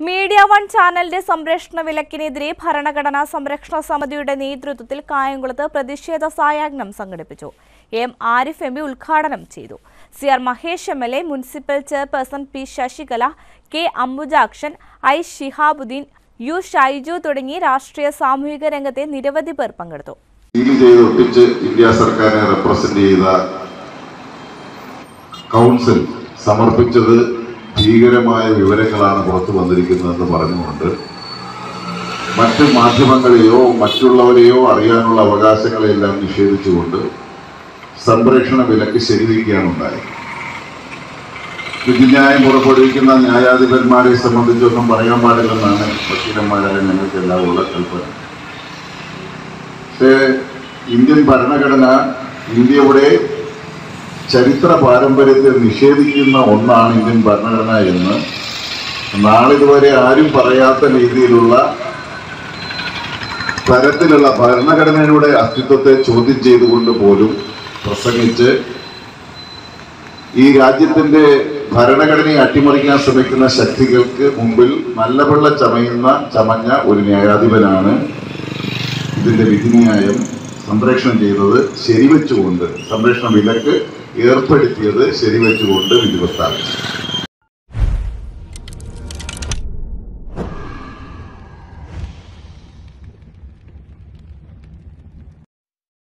media one ചാനലിന്റെ സംരക്ഷണ വിലക്കിനെതിരെ ഭരണഘടനാ സംരക്ഷണ സമിതിയുടെ നേതൃത്വത്തിൽ കായംകുളത്ത് പ്രതിഷേധ സായാഹ്നം സംഘടിപ്പിച്ചു എം ആരിഫ് എം പി ഉദ്ഘാടനം ചെയ്തു C R Mahesh M L A municipal chairperson P Sasikala K Ambujakshan I Shihabuddin U Shaiju തുടങ്ങി രാഷ്ട്രീയ സാമൂഹിക രംഗത്തെ നിരവധി പേർ പങ്കെടുത്തു സീൽ ചെയ്ത് ഒട്ടിച്ച് ഇന്ത്യ സർക്കാരിനെ റെപ്രസെന്റ് ചെയ്ത കൗൺസിൽ സമർപ്പിച്ചത് ഭീകരമായ വിവരങ്ങളാണ് പുറത്തു വന്നിരിക്കുന്നതെന്ന് പറഞ്ഞുകൊണ്ട് മറ്റ് മാധ്യമങ്ങളെയോ മറ്റുള്ളവരെയോ അറിയാനുള്ള അവകാശങ്ങളെല്ലാം നിഷേധിച്ചുകൊണ്ട് സംപ്രേഷണ വിലക്ക് ശരിവയ്ക്കുകയാണ് ഉണ്ടായത് വിധിന്യായം പുറപ്പെടുവിക്കുന്ന ന്യായാധിപന്മാരെ സംബന്ധിച്ചൊന്നും പറയാൻ പാടില്ലെന്നാണ് വക്കീലന്മാരായ ഞങ്ങൾക്കെല്ലാം ഉള്ള കൽപ്പന പക്ഷേ ഇന്ത്യൻ ഭരണഘടന ഇന്ത്യയുടെ ചരിത്ര പാരമ്പര്യത്തെ നിഷേധിക്കുന്ന ഒന്നാണ് ഇന്ത്യൻ ഭരണഘടന എന്ന് നാളിതുവരെ ആരും പറയാത്ത രീതിയിലുള്ള തരത്തിലുള്ള ഭരണഘടനയുടെ അസ്തിത്വത്തെ ചോദ്യം ചെയ്തുകൊണ്ട് പോലും പ്രസംഗിച്ച് ഈ രാജ്യത്തിന്റെ ഭരണഘടനയെ അട്ടിമറിക്കാൻ ശ്രമിക്കുന്ന ശക്തികൾക്ക് മുമ്പിൽ നല്ലപിള്ള ചമയുന്ന ചമഞ്ഞ ഒരു ന്യായാധിപനാണ് ഇതിന്റെ വിധിന്യായം സംപ്രേഷണം ചെയ്തത് ശരിവെച്ചുകൊണ്ട് സംപ്രേഷണ വിലക്ക് ഏർപ്പെടുത്തിയത് ശരിവെച്ചുകൊണ്ട് വിധി പ്രസ്താവിച്ചു